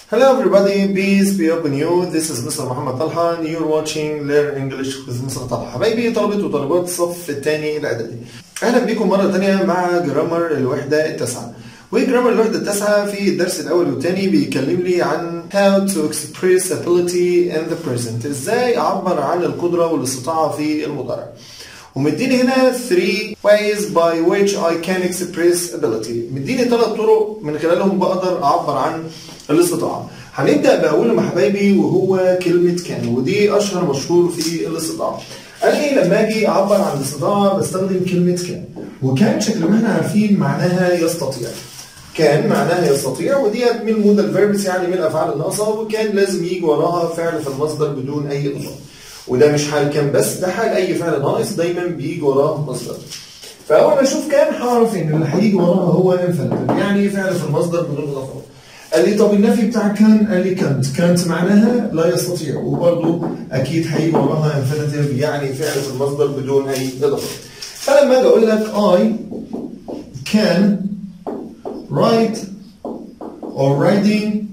Hello everybody, peace be upon you. This is Mr. محمد طلحة and you're watching Learn English with Mr. طلحة. حبايبي طلبة وطالبات الصف الثاني الإعدادي. أهلا بكم مرة تانية مع جرامر الوحدة التاسعة. وجرامر الوحدة التاسعة في الدرس الأول والثاني بيكلم لي عن how to express ability in the present. إزاي أعبر عن القدرة والاستطاعة في المضارع. ومديني هنا 3 ways by which I can express ability مديني ثلاث طرق من خلالهم بقدر اعبر عن الاستطاعه هنبدا باولهم يا حبايبي وهو كلمه كان ودي اشهر مشهور في الاستطاعه قال لي لما اجي اعبر عن الاستطاعه بستخدم كلمه كان وكان شكل ما احنا عارفين معناها يستطيع كان معناها يستطيع وديت من المودال فيربس يعني من الافعال الناقصه وكان لازم يجي وراها فعل في المصدر بدون اي اضافه وده مش حال كان بس ده حال اي فعل ناقص دايما بيجي وراه مصدر فاول ما اشوف كان هعرف ان اللي هيجي وراها هو انفينيتيف يعني فعل في المصدر بدون اضافه قال لي طب النفي بتاع كان قال لي كانت كانت معناها لا يستطيع وبرضه اكيد هيجي وراها انفينيتيف يعني فعل في المصدر بدون اي اضافه فلما اجي اقول لك I can write or riding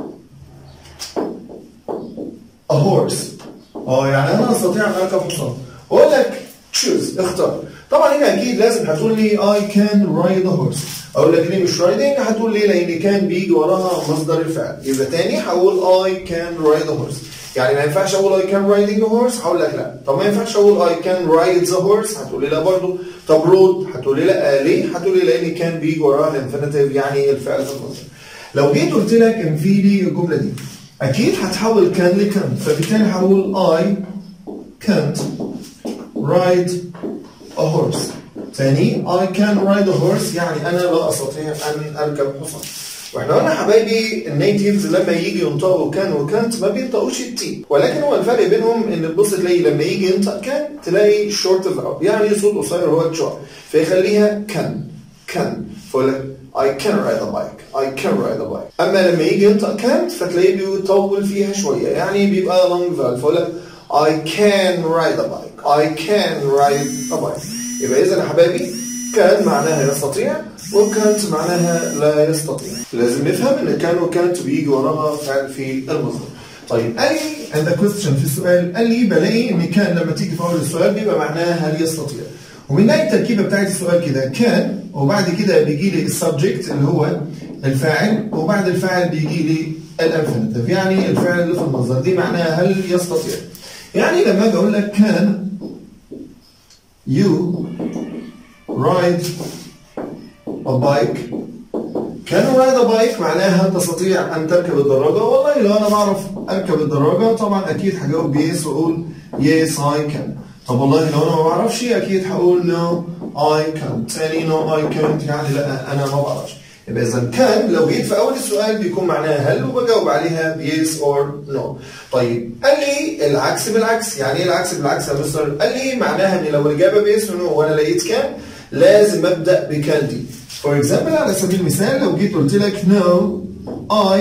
a horse اه يعني انا استطيع ان اركب حصان اقول لك تشوز اختار طبعا هنا اكيد لازم هتقول لي I can ride a horse اقول لك ليه مش رايدنج هتقول لي لان كان بيجي وراها مصدر الفعل يبقى تاني هقول I can ride a horse يعني ما ينفعش اقول I can riding a horse هقول لك لا طب ما ينفعش اقول I can ride the horse هتقول لي لا برضه طب رود هتقول لي لا ليه هتقول لي لان كان بيجي وراها الانفينيتيف يعني الفعل في المصدر لو جيت قلت لك انفي لي الجمله دي اكيد هتحول كان لكانت فبالتالي هقول I can't ride a horse ثاني I can ride a horse يعني انا لا استطيع ان اركب حصان واحنا قلنا حبايبي النيتيفز لما يجي ينطقوا كان وكانت ما بينطقوش التي ولكن هو الفرق بينهم ان تبص تلاقي لما يجي ينطق كان تلاقي شورت فاوب يعني صوت قصير هو الشورت فيخليها كان كان فيقول لك I can ride a bike I can ride a bike اما لما يجي ينطق كانت فتلاقيه بيطول فيها شويه يعني بيبقى long vowel فيقول لك I can ride a bike I can ride a bike يبقى اذا يا حبايبي كان معناها يستطيع وكانت معناها لا يستطيع لازم نفهم ان كان وكانت بيجي وراها فعل في المصدر طيب قال لي and the question في السؤال قال لي بلاقي ان كان لما تيجي في اول السؤال بيبقى معناها هل يستطيع وبنلاقي التركيبه بتاعت السؤال كده كان وبعد كده بيجي لي السبجكت اللي هو الفاعل وبعد الفاعل بيجي لي الانفينيتيف يعني الفعل اللي في المصدر دي معناها هل يستطيع يعني لما اجي اقول لك كان you ride a bike كان ride a bike معناها تستطيع ان تركب الدراجه والله لو انا بعرف اركب الدراجه طبعا اكيد هجاوب يس واقول yes I can طب والله لو انا ما بعرفش اكيد هقول no I can't تاني no I can't يعني لا انا ما بعرفش يبقى اذا كان لو جيت في اول السؤال بيكون معناها هل وبجاوب عليها بيس اور نو طيب قال لي العكس بالعكس يعني ايه العكس بالعكس يا مستر قال لي معناها ان لو الاجابه بيس ونو وانا لقيت كان لازم ابدا بكان دي فور اكزامبل على سبيل المثال لو جيت قلت لك no I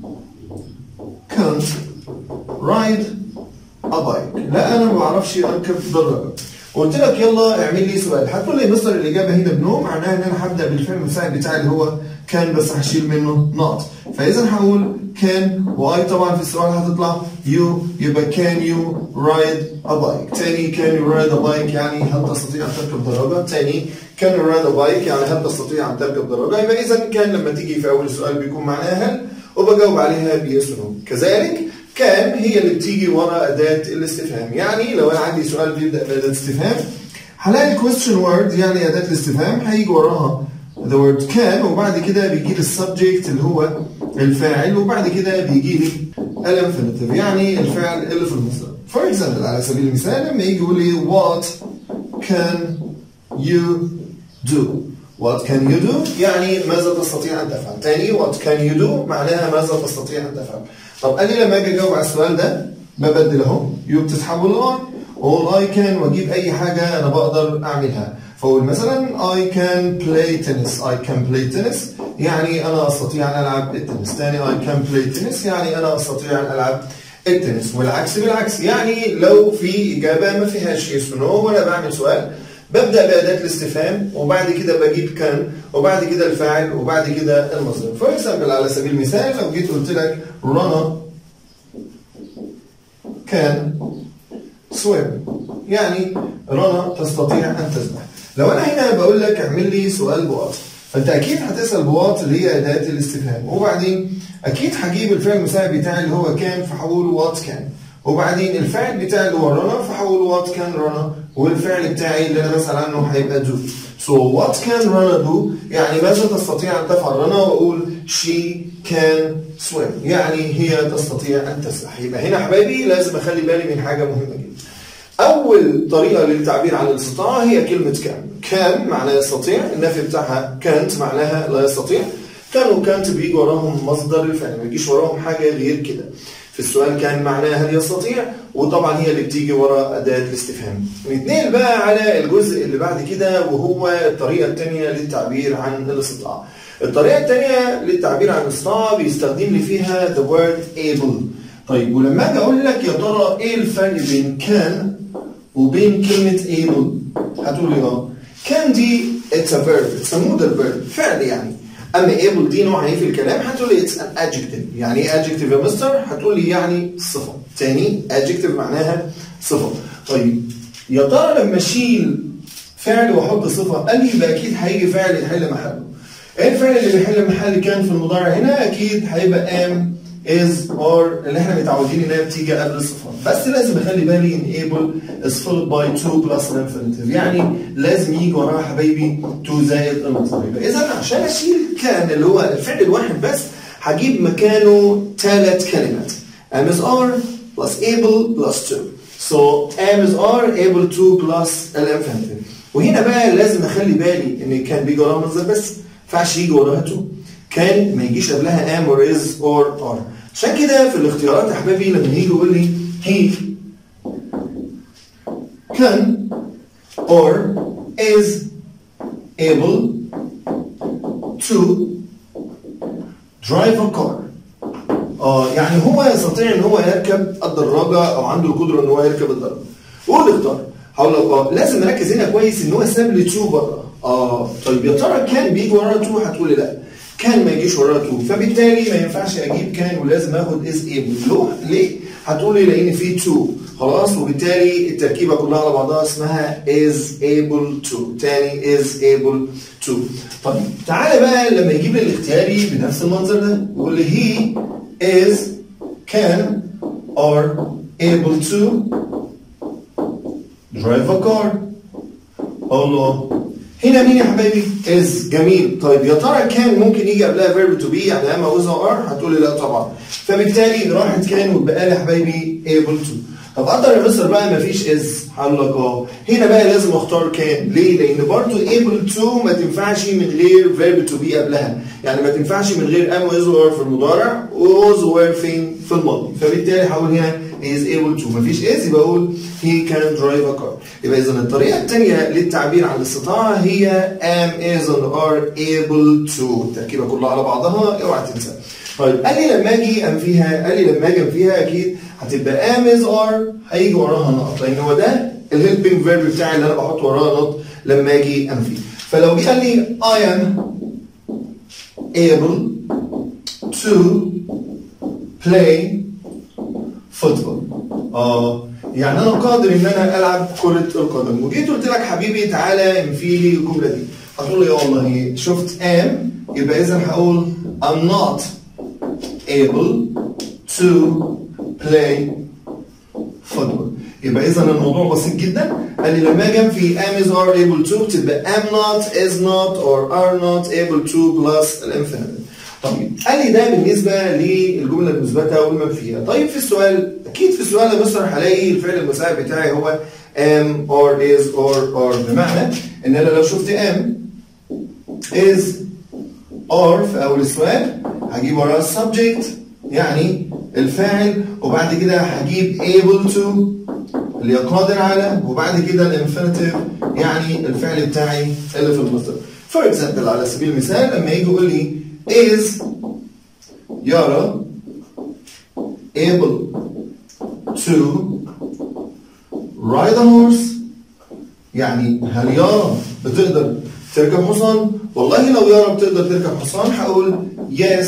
can't ride a bike لا انا ما بعرفش اركب دراجه قلت لك يلا اعمل لي سؤال هتقول لي مستر الاجابه هنا بنو معناها ان انا هبدا بالفعل المساعد بتاعي اللي هو كان بس هشيل منه نقط فاذا هقول كان واي طبعا في السؤال هتطلع يو يبقى كان يو رايد ا بايك تاني كان يو رايد ا بايك يعني هل تستطيع ان تركب دراجه تاني كان يو رايد ا بايك يعني هل تستطيع ان تركب دراجه يبقى اذا كان لما تيجي في اول السؤال بيكون معناها هل وبجاوب عليها بيس ونو كذلك كان هي اللي بتيجي ورا أداة الاستفهام يعني لو أنا عندي سؤال بيبدأ بأداة استفهام هلاقي question word يعني أداة الاستفهام هيجي وراها the word can وبعد كده بيجي لي السبجكت اللي هو الفاعل وبعد كده بيجي لي الانفينيتيف يعني الفعل اللي في المصدر for example على سبيل المثال لما يجي يقول لي what can you do What can you do؟ يعني ماذا تستطيع أن تفعل؟ تاني what can you do؟ معناها ماذا تستطيع أن تفعل؟ طب قال لي لما اجي اجاوب على السؤال ده ببدل اهو يو بتتحول لاي all I can واجيب اي حاجه انا بقدر اعملها فاقول مثلا I can play tennis I can play tennis يعني انا استطيع ان العب التنس تاني I can play tennis يعني انا استطيع ان العب التنس والعكس بالعكس يعني لو في اجابه ما فيهاش يس نو وانا بعمل سؤال ببدا باداه الاستفهام وبعد كده بجيب كان وبعد كده الفاعل وبعد كده المصدر فور اكزامبل على سبيل المثال لو جيت قلت لك رنا كان swim يعني رنا تستطيع ان تسبح لو انا هنا بقول لك اعمل لي سؤال بوات فانت اكيد هتسال بوات اللي هي اداه الاستفهام وبعدين اكيد هجيب الفعل المساعد بتاعي اللي هو كان فهقول وات كان وبعدين الفعل بتاعي اللي هو رنا فهقول وات كان رنا والفعل بتاعي اللي انا بسال عنه هيبقى دو So what can Rana do؟ يعني ماذا تستطيع أن تفعل رنا وأقول she can swim يعني هي تستطيع أن تسبح يبقى هنا حبايبي لازم أخلي بالي من حاجة مهمة جدا أول طريقة للتعبير عن الاستطاعة هي كلمة كان كان معناها يستطيع النفي بتاعها كانت معناها لا يستطيع كان وكانت بيجي وراهم مصدر الفعل ما يجيش وراهم حاجة غير كده في السؤال كان معناها هل يستطيع وطبعا هي اللي بتيجي ورا أداة الاستفهام نتنقل بقى على الجزء اللي بعد كده وهو الطريقة الثانية للتعبير عن الاستطاعة الطريقة الثانية للتعبير عن الاستطاعة بيستخدم لي فيها the word able طيب ولما اجي اقول لك يا ترى ايه الفرق بين كان وبين كلمة able هتقول لي اه كان دي it's a verb it's a modal verb فعل يعني اما able دي نوع ايه في الكلام هتقول لي it's an adjective يعني ايه adjective يا مستر هتقول لي يعني صفة تاني adjective معناها صفة طيب يا ترى لما اشيل فعل واحط صفة قال لي يبقى اكيد هيجي فعل يحل محله ايه الفعل اللي بيحل محل كان في المضارع هنا اكيد هيبقى am is or اللي احنا متعودين انها بتيجي قبل الصفات بس لازم اخلي بالي ان able is followed by to plus an infinitive يعني لازم يجي وراها حبايبي to زائد المصدر يبقى اذا عشان اشيل كان اللي هو الفعل الواحد بس هجيب مكانه ثلاث كلمات am is are plus able plus to so am is are able to plus الانفينيتيف وهنا بقى لازم اخلي بالي ان كان بيجي وراها مصدر بس ما ينفعش يجي وراها to كان ما يجيش قبلها am or is or are عشان كده في الاختيارات يا حبايبي لما يجي يقول لي he can or is able to drive a car اه يعني هو يستطيع ان هو يركب الدراجه او عنده القدره ان هو يركب الدراجه قول اختار هقول لك اه لازم نركز هنا كويس ان هو ساب لي تو بره اه طيب يا ترى كان بيجي ورا تو هتقول لي لا كان ما يجيش وراها تو فبالتالي ما ينفعش اجيب كان ولازم اخد از ايبل ليه؟ هتقول لي لان في تو خلاص وبالتالي التركيبه كلها على بعضها اسمها is able to تاني is able to طيب تعالى بقى لما يجيب لي الاختياري بنفس المنظر ده يقول لي he is can or able to drive a car الله هنا مين يا حبايبي؟ از جميل طيب يا ترى كان ممكن يجي قبلها فيرب تو بي يعني اما وز ار هتقول لي لا طبعا فبالتالي راحت كان واتبقى لي يا حبايبي able to طب اقدر يا مستر بقى ما فيش از هقول لك اه هنا بقى لازم اختار كان ليه؟ لان برضه able to ما تنفعش من غير فيرب تو بي قبلها يعني ما تنفعش من غير ام وز ار في المضارع ووز وار فين في الماضي فبالتالي هقول هنا is able to مفيش is يبقى اقول he can drive a car يبقى اذا الطريقه الثانيه للتعبير عن الاستطاعه هي am is and are able to التركيبه كلها على بعضها اوعى تنسى طيب قال لي لما اجي انفيها قال لي لما اجي انفيها اكيد هتبقى am is are هيجي وراها نقط لان هو ده الهيلبنج فيرب بتاعي اللي انا بحط وراها نقط لما اجي انفي فلو جه قال لي I am able to play فوتبول اه يعني انا قادر ان انا العب كره القدم وجيت قلت لك حبيبي تعالى انفي لي الجمله دي هتقول لي والله شفت ام يبقى اذا هقول I'm not able to play football يبقى اذا الموضوع بسيط جدا قال لي لما اجي انفي am is are able to بتبقى am not is not or are not able to plus الانفينيتيف طيب قال لي ده بالنسبه للجمله المثبته والمنفيه طيب في السؤال اكيد في السؤال يا مستر هلاقي الفعل المساعد بتاعي هو am or is or are بمعنى ان انا لو شفت am is or في اول السؤال هجيب وراه subject يعني الفاعل وبعد كده هجيب able to اللي قادر على وبعد كده الانفينيتيف يعني الفعل بتاعي اللي في المصدر فور اكزامبل على سبيل المثال لما يجي يقول لي is يارا able to ride a horse يعني هل يارا بتقدر تركب حصان والله لو يارا بتقدر تركب حصان هقول yes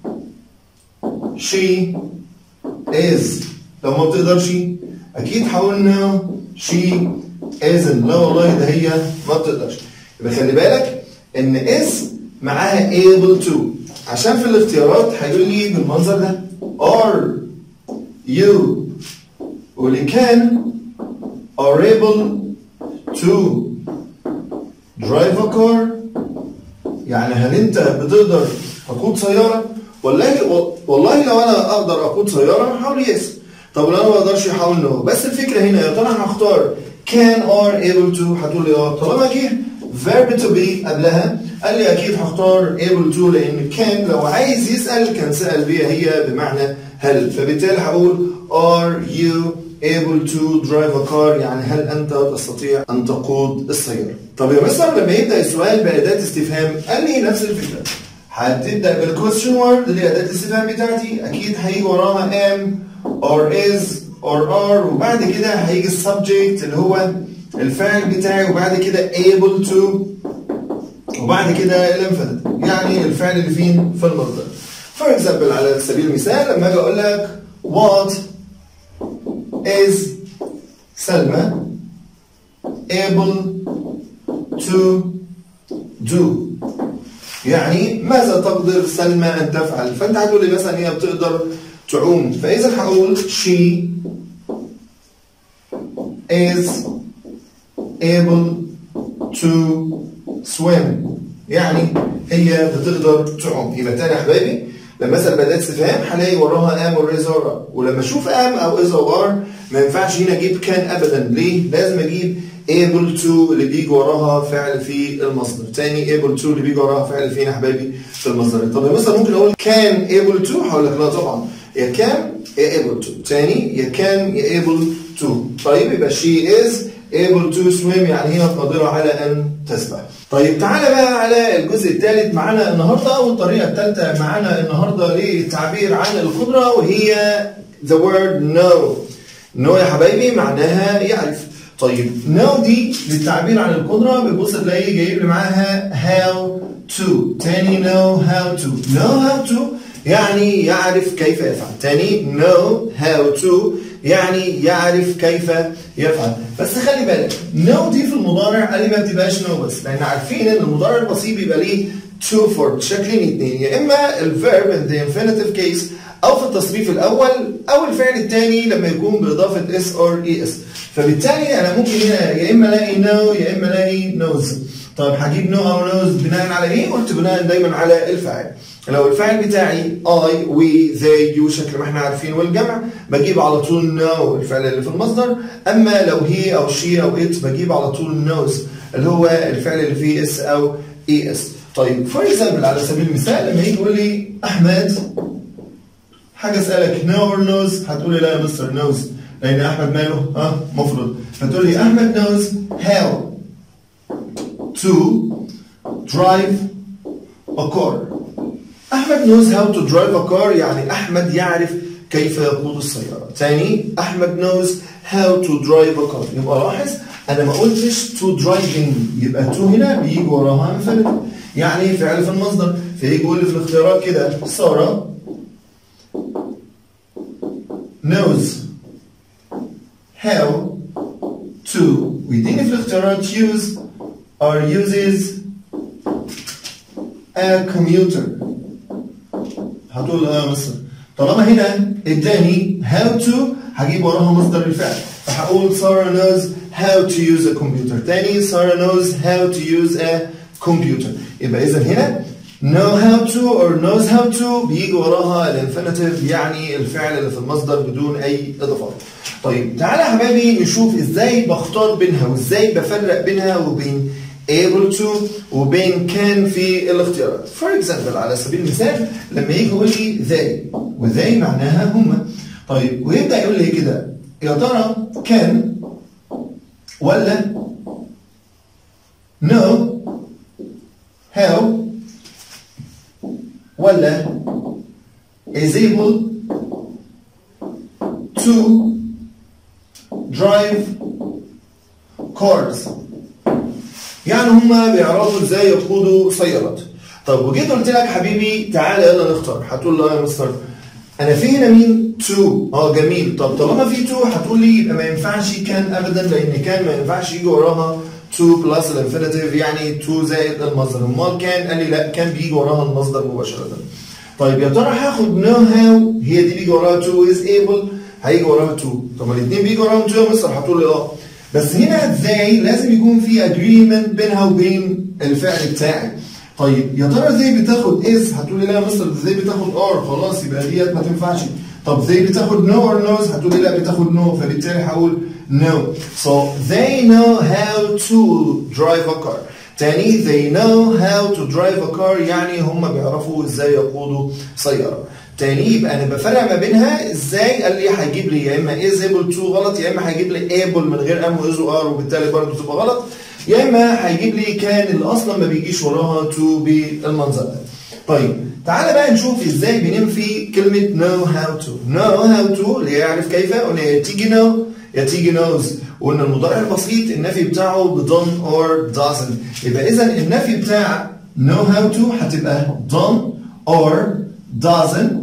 she is لو ما بتقدرش اكيد هقول no she isn't لا والله ده هي ما بتقدرش يبقى خلي بالك ان is معاها able to عشان في الاختيارات هيقول لي بالمنظر ده are you واللي كان are able to drive a car يعني هل انت بتقدر تقود سياره والله والله لو انا اقدر اقود سياره هحاول يس طب لو انا ما اقدرش هحاول نو بس الفكره هنا يا ترى انا هختار can or able to هتقول لي اه طالما جه verb to be قبلها قال لي اكيد هختار able to لان كان لو عايز يسال كان سال بيها هي بمعنى هل فبالتالي هقول are you able to drive a car يعني هل انت تستطيع ان تقود السياره طب يا مستر لما يبدا السؤال باداه استفهام قال لي نفس الفكره هتبدا بالكويستشن وورد اللي هي اداه الاستفهام بتاعتي اكيد هيجي وراها am or is or are وبعد كده هيجي السبجكت اللي هو الفاعل بتاعي وبعد كده able to وبعد كده الانفينيت يعني الفعل اللي فين في المصدر for example على سبيل المثال لما اجي اقول لك what is سلمى able to do يعني ماذا تقدر سلمى ان تفعل فانت هتقول لي مثلا هي بتقدر تعوم فاذا هقول she is able to swim يعني هي بتقدر تعوم يبقى تاني يا حبايبي لما اسال باداه استفهام هلاقي وراها ام or is or ولما اشوف ام او is or are ما ينفعش هنا اجيب كان ابدا ليه؟ لازم اجيب able to اللي بيجي وراها فعل في المصدر تاني able to اللي بيجي وراها فعل فين يا حبايبي في المصدر طب يا مثلا ممكن اقول كان able to هقول لك لا طبعا يا كان يا able to تاني يا كان يا able to طيب يبقى she is able to swim يعني هي قادرة على أن تسبح طيب تعالى بقى على الجزء الثالث معانا النهاردة والطريقة الثالثة معانا النهاردة للتعبير عن القدرة وهي the word know know يا حبايبي معناها يعرف طيب know دي للتعبير عن القدرة بتبص تلاقي جايب لي معاها how to تاني know how to know how to يعني يعرف كيف يفعل تاني know how to يعني يعرف كيف يفعل بس خلي بالك know دي في المضارع قال لي ما بتبقاش know بس لان عارفين ان المضارع البسيط بيبقى ليه two form شكلين اتنين يا اما الفيرب in the infinitive case او في التصريف الاول او الفعل الثاني لما يكون باضافه اس or es فبالتالي انا ممكن هنا يا اما الاقي know يا اما الاقي knows طيب هجيب know او knows بناء على ايه؟ قلت بناء دايما على الفاعل لو الفعل بتاعي I, we, they, you شكل ما احنا عارفين والجمع بجيب على طول know الفعل اللي في المصدر اما لو هي او she او it بجيب على طول knows اللي هو الفعل اللي فيه اس او اي اس طيب فور اكزامبل على سبيل المثال لما يجي يقول لي احمد حاجه اسالك know or knows هتقول لي لا يا مستر knows لان احمد ماله ها مفرد فتقول لي احمد knows how to drive a car احمد knows how to drive a car يعني احمد يعرف كيف يقود السياره ثاني احمد knows how to drive a car يبقى لاحظ انا ما قلتش to driving يبقى to هنا بيجي وراها انفينيتيف يعني فعل في المصدر فيجي يقول لي في الاختيارات كده ساره knows how to ويديني في الاختيارات use or uses a commuter هتقول اه يا مستر طالما هنا اداني how to هجيب وراها مصدر الفعل فهقول سارة knows how to use a computer تاني سارة knows how to use a computer يبقى إذا هنا know how to or knows how to بيجي وراها الانفينيتيف يعني الفعل اللي في المصدر بدون أي إضافات. طيب تعالى يا حبايبي نشوف إزاي بختار بينها وإزاي بفرق بينها وبين able to وبين can في الاختيارات. For example على سبيل المثال لما يجي يقول لي they و they معناها هما. طيب ويبدأ يقول لي كده يا ترى can ولا no how ولا is able to drive cars يعني هم بيعرفوا ازاي يقودوا سيارات طب وجيت قلت لك حبيبي تعالى يلا نختار هتقول له يا مستر انا في هنا مين 2 اه جميل طب طالما في 2 هتقول لي يبقى ما ينفعش كان ابدا لان كان ما ينفعش يجي وراها 2 بلس الانفينيتيف يعني 2 زائد المصدر امال كان قال لي لا كان بيجي وراها المصدر مباشره طيب يا ترى هاخد نو هاو هي دي بيجي وراها 2 از ايبل هيجي وراها 2 طب الاثنين بيجي وراهم 2 يا مستر هتقول لي اه بس هنا ازاي لازم يكون في اجريمنت بينها وبين الفعل بتاعي طيب يا ترى ازاي بتاخد از هتقول لي لا يا مستر ازاي بتاخد ار خلاص يبقى ديت ما تنفعش طب ازاي بتاخد نو اور نوز هتقول لي لا بتاخد نو فبالتالي هقول no so they know how to drive a car تاني they know how to drive a car يعني هم بيعرفوا ازاي يقودوا سيارة تاني يبقى انا بفرق ما بينها ازاي قال لي هيجيب لي يا اما is able to غلط يا اما هيجيب لي able من غير ام واز وار وبالتالي برضه تبقى غلط يا اما هيجيب لي كان اللي اصلا ما بيجيش وراها to بالمنظر ده طيب تعالى بقى نشوف ازاي بننفي كلمة know how to know how to اللي يعرف كيف قلنا يا تيجي know يا تيجي knows وقلنا المضارع البسيط النفي بتاعه ب done or doesn't يبقى اذا النفي بتاع know how to هتبقى done or doesn't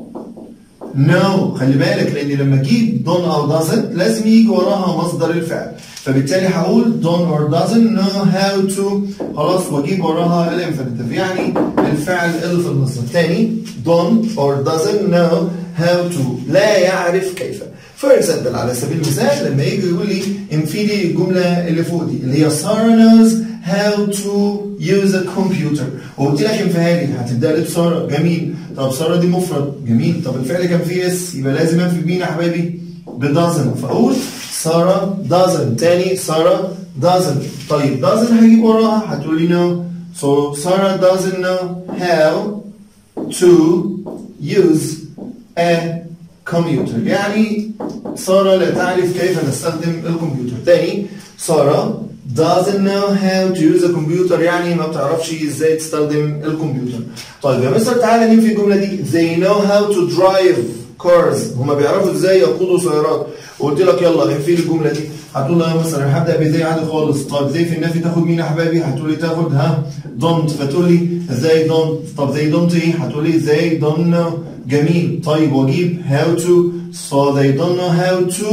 know خلي بالك لان لما اجيب done او doesn't لازم يجي وراها مصدر الفعل فبالتالي هقول done or doesn't know how to خلاص واجيب وراها الانفينيتيف يعني الفعل اللي في النص تاني done or doesn't know how to لا يعرف كيف فور اكزامبل على سبيل المثال لما يجي يقول لي انفيدي الجمله اللي فوق دي اللي هي ساره knows how to use a computer وقلت لك انفيها لي هتبدا لي بساره جميل طب ساره دي مفرد جميل طب الفعل كان فيه اس يبقى لازم انفي بمين يا حبايبي بدازن فاقول ساره doesn't تاني ساره doesn't طيب doesn't هجيب وراها هتقول لي no so ساره doesn't know how to use a computer يعني سارة لا تعرف كيف تستخدم الكمبيوتر تاني سارة doesn't know how to use a computer يعني ما بتعرفش ازاي تستخدم الكمبيوتر طيب يا مستر تعالى ننفي الجملة دي they know how to drive cars هما بيعرفوا ازاي يقودوا سيارات وقلت لك يلا انفي الجملة دي هتقول لي يا مستر انا هبدا بزي عادي خالص طيب زي في النفي تاخد مين يا حبايبي هتقول لي تاخد ها don't فتقول لي ازاي don't طب زي don't ايه هتقول لي ازاي don't know جميل طيب واجيب how to so they don't know how to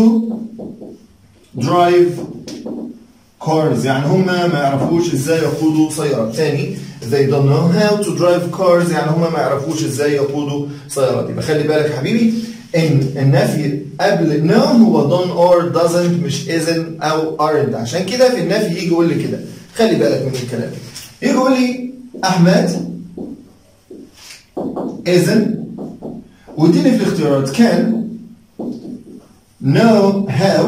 drive cars يعني هم ما يعرفوش ازاي يقودوا سيارات تاني they don't know how to drive cars يعني هم ما يعرفوش ازاي يقودوا سيارات يبقى خلي بالك يا حبيبي ان النفي قبل no هو don't or doesn't مش isn't او aren't عشان كده في النفي يجي يقول لي كده خلي بالك من الكلام يجي يقول لي احمد isn't واديني في الاختيارات كان know how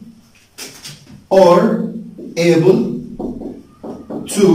or able to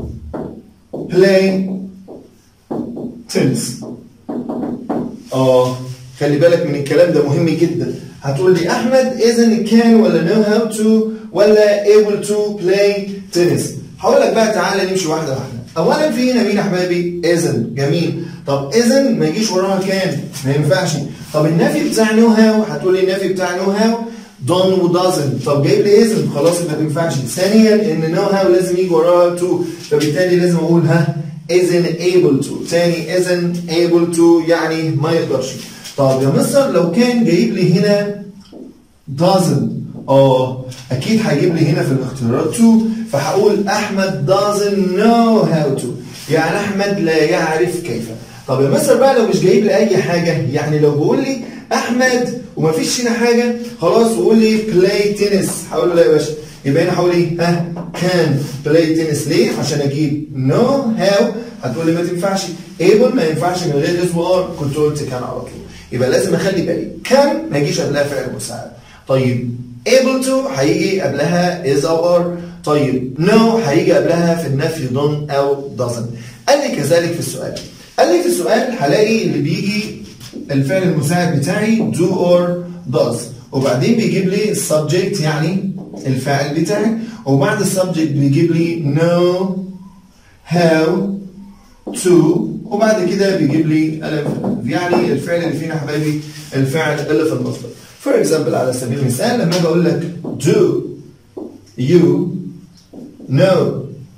play tennis اه خلي بالك من الكلام ده مهم جدا هتقول لي احمد isn't can ولا know how to ولا able to play tennis هقول لك بقى تعالى نمشي واحده واحده اولا في هنا مين يا حبايبي isn't جميل طب isn't ما يجيش وراها كان ما ينفعش طب النفي بتاع know how هتقول لي النفي بتاع know how done و doesn't طب جايب لي isn't خلاص ما تنفعش ثانيا ان know how لازم يجي وراها to فبالتالي لازم اقول ها isn't able to تاني isn't able to يعني ما يقدرش طب يا مستر لو كان جايب لي هنا doesn't اه اكيد هيجيب لي هنا في الاختيارات to فهقول احمد doesn't know how to يعني احمد لا يعرف كيف طب يا مستر بقى لو مش جايب لي اي حاجه يعني لو بيقول لي احمد وما فيش هنا حاجه خلاص وقول لي بلاي تنس هقول له لا يا باشا يبقى هنا هقول ايه ها كان بلاي تنس ليه عشان اجيب نو هاو هتقول لي ما تنفعش ايبل ما ينفعش من غير اس وار كنت قلت كان على طول يبقى لازم اخلي بالي كان ما يجيش قبلها فعل مساعد طيب able to هيجي قبلها is او are طيب no هيجي قبلها في النفي don't او doesn't قال لي كذلك في السؤال قال لي في السؤال هلاقي اللي بيجي الفعل المساعد بتاعي do or does وبعدين بيجيب لي السبجكت يعني الفاعل بتاعي وبعد السبجكت بيجيب لي know how to وبعد كده بيجيب لي الانفينيتيف يعني الفعل اللي فينا حبايبي الفعل اللي في المصدر فور اكزامبل على سبيل المثال لما اجي اقول لك do you know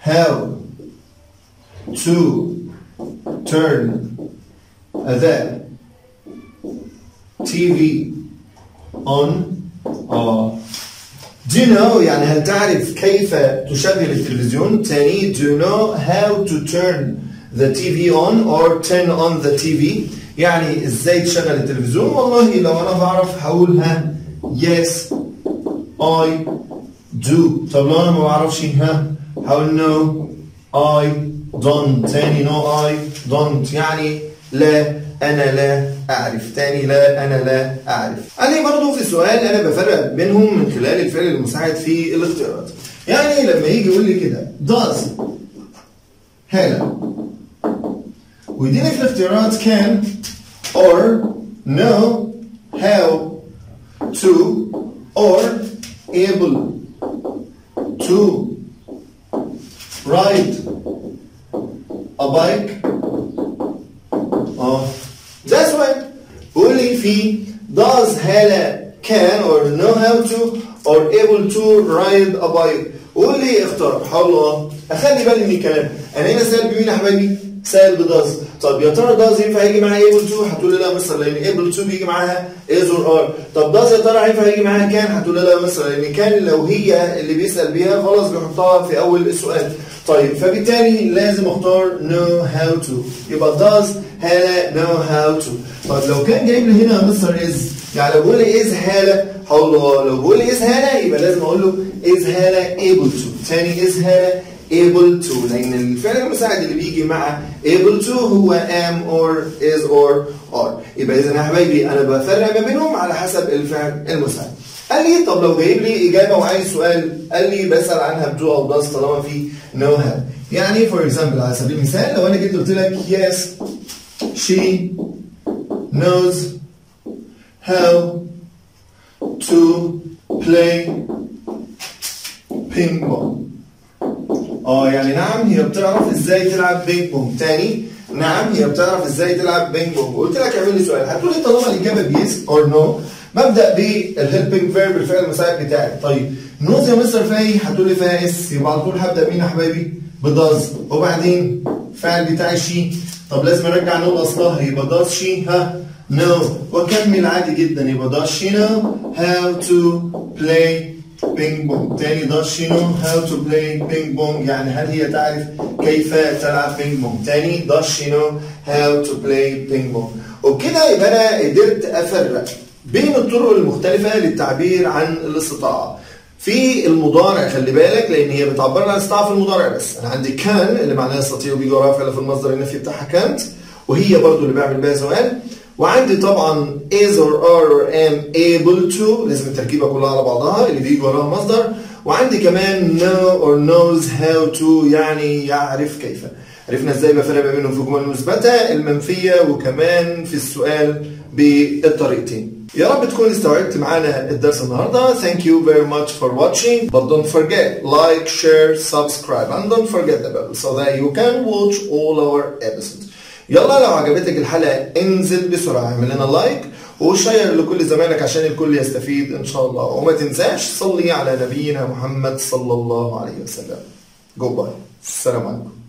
how to turn the TV on آه. Do you know يعني هل تعرف كيف تشغل التلفزيون؟ تاني do you know how to turn the TV on or turn on the TV يعني ازاي تشغل التلفزيون؟ والله لو انا بعرف هقولها yes I do طب لو انا ما بعرفش ها هقول no I don't تاني no I don't يعني لا انا لا اعرف تاني لا انا لا اعرف عليه برضو في السؤال انا بفرق بينهم من خلال الفعل المساعد في الاختيارات يعني لما يجي يقول لي كده does هلا ويديني في الاختيارات can or know how to or able to ride a bike اه That's right. قول لي في does هلا can or know how to or able to ride a bike قول لي اختار حول الله اخلي بالي من الكلام انا هنا سائل بمين يا حبايبي سائل بداز طب يا ترى does ينفع يجي معاها able to هتقول لي لا مستر لان able to بيجي معاها is or are طب does يا ترى ينفع يجي معاها can هتقول لي لا مستر لان كان لو هي اللي بيسال بيها خلاص بيحطها في اول السؤال طيب فبالتالي لازم اختار know how to يبقى does هالة know how to طب لو كان جايب لي هنا مستر is يعني لو بقول لي is هالة هقول له لو بقول لي is هالة يبقى لازم اقول له is هالة able to تاني is هالة able to لان الفعل المساعد اللي بيجي مع able to هو am or is or are يبقى اذا يا حبايبي انا بفرق ما بينهم على حسب الفعل المساعد قال لي طب لو جايب لي اجابه وعايز سؤال قال لي بسال عنها بدو او does طالما في know how يعني فور اكزامبل على سبيل المثال لو انا جيت قلت لك yes she knows how to play ping pong اه يعني نعم هي بتعرف ازاي تلعب بينج بونج تاني نعم هي بتعرف ازاي تلعب بينج بونج قلت لك اعمل لي سؤال هتقول لي طالما الاجابه بيس اور نو ببدا بالهيلبنج فيرب الفعل المساعد بتاعي طيب نوز يا مستر فاي هتقول لي فيها اس يبقى على طول هبدا مين يا حبايبي بداز وبعدين فعل بتاعي شي طب لازم ارجع نو اصلها يبقى داز شي ها نو واكمل عادي جدا يبقى داز شي نو هاو تو بلاي بينج بونج تاني does she know how to play بينج بونج يعني هل هي تعرف كيف تلعب بينج بونج تاني does she know how to play بينج بونج وبكده يبقى انا قدرت افرق بين الطرق المختلفة للتعبير عن الاستطاعة في المضارع خلي بالك لان هي بتعبر عن الاستطاعة في المضارع بس انا عندي كان اللي معناها يستطيع وبيجي وراها فعل في المصدر النفي بتاعها كانت وهي برضو اللي بعمل بيها سؤال وعندي طبعا is or are or am able to لازم التركيبة كلها على بعضها اللي بيجي وراها مصدر وعندي كمان know or knows how to يعني يعرف كيف عرفنا ازاي بفرق ما بينهم في الجمل المثبتة المنفية وكمان في السؤال بالطريقتين يا رب تكون استوعبت معانا الدرس النهارده thank you very much for watching but don't forget like share subscribe and don't forget the bell so that you can watch all our episodes يلا لو عجبتك الحلقة انزل بسرعة اعمل لنا لايك وشير لكل زمايلك عشان الكل يستفيد ان شاء الله وما تنساش صلي على نبينا محمد صلى الله عليه وسلم جود باي السلام عليكم